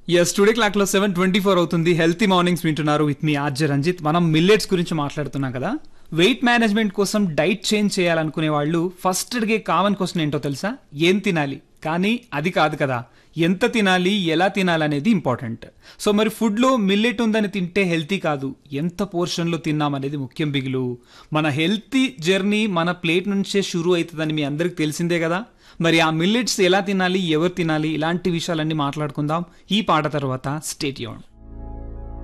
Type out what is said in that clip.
yes today clock లో seven twenty four అవుతుంది healthy mornings వింటున్నారు విత్ మీ ఆర్జే రంజిత్ మనం మిల్లెట్స్ గురించి మాట్లాడుతున్నాం కదా వెయిట్ మేనేజ్మెంట్ కోసం డైట్ చేంజ్ చేయాలనుకునే వాళ్ళు ఫస్ట్ అడిగే కామన్ క్వశ్చన్ ఏంటో తెలుసా ఏం తినాలి కానీ అది కాదు కదా ఎంత తినాలి ఎలా తినాలి అనేది ఇంపార్టెంట్ సో మరి ఫుడ్లో మిల్లెట్ ఉందని తింటే హెల్తీ కాదు ఎంత పోర్షన్లో తిన్నామనేది ముఖ్యం బిగులు మన హెల్తీ జర్నీ మన ప్లేట్ నుంచే షురూ అవుతుందని మీ అందరికి తెలిసిందే కదా మరి ఆ మిల్లెట్స్ ఎలా తినాలి ఎవరు తినాలి ఇలాంటి విషయాలన్నీ మాట్లాడుకుందాం ఈ పాట తర్వాత స్టేట్ యూన్